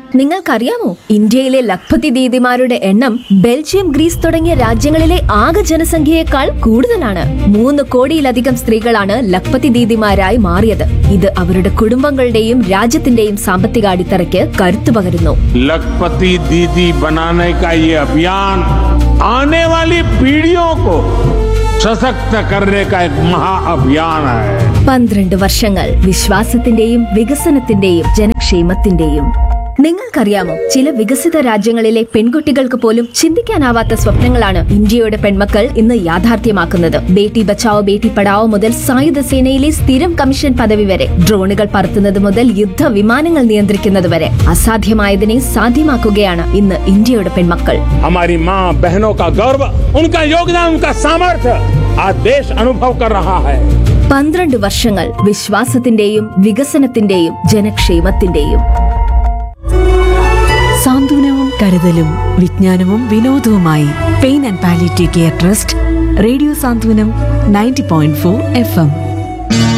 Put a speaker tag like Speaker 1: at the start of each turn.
Speaker 1: നിങ്ങൾക്കറിയാമോ ഇന്ത്യയിലെ ലഖ്പതി ദീദിമാരുടെ എണ്ണം ബെൽജിയം ഗ്രീസ് തുടങ്ങിയ രാജ്യങ്ങളിലെ ആകെ ജനസംഖ്യയേക്കാൾ കൂടുതലാണ് മൂന്ന് കോടിയിലധികം സ്ത്രീകളാണ് ലഖ്പതി ദീദിമാരായി മാറിയത് ഇത് അവരുടെ കുടുംബങ്ങളുടെയും രാജ്യത്തിന്റെയും സാമ്പത്തിക അടിത്തറയ്ക്ക് കരുത്തു പകരുന്നു
Speaker 2: लखपति दीदी बनाने का ये अभियान आने वाली पीढ़ियों को सशक्त करने का एक महाअभियान है
Speaker 1: പന്ത്രണ്ട് വർഷങ്ങൾ വിശ്വാസത്തിന്റെയും വികസനത്തിന്റെയും ജനക്ഷേമത്തിന്റെയും നിങ്ങൾക്കറിയാമോ ചില വികസിത രാജ്യങ്ങളിലെ പെൺകുട്ടികൾക്ക് പോലും ചിന്തിക്കാനാവാത്ത സ്വപ്നങ്ങളാണ് ഇന്ത്യയുടെ പെൺമക്കൾ ഇന്ന് യാഥാർത്ഥ്യമാക്കുന്നത് ബേട്ടി ബച്ചാവോ ബേട്ടി പഠാവോ മുതൽ സായുധ സേനയിലെ സ്ഥിരം കമ്മീഷൻ പദവി വരെ ഡ്രോണുകൾ പറത്തുന്നത് മുതൽ യുദ്ധ വിമാനങ്ങൾ നിയന്ത്രിക്കുന്നത് വരെ അസാധ്യമായതിനെ സാധ്യമാക്കുകയാണ് ഇന്ന് ഇന്ത്യയുടെ പെൺമക്കൾ
Speaker 2: हमारी माँ बहनों का गौरव उनका योगदान उनका सामर्थ्य आज देश अनुभव कर रहा है
Speaker 1: പന്ത്രണ്ട് വർഷങ്ങൾ വിശ്വാസത്തിന്റെയും വികസനത്തിന്റെയും ജനക്ഷേമത്തിന്റെയും
Speaker 3: സാന്ത്വനവും കരുതലും വിജ്ഞാനവും വിനോദവുമായി pain and palliative care trust radio Santhwanam ninety point four F M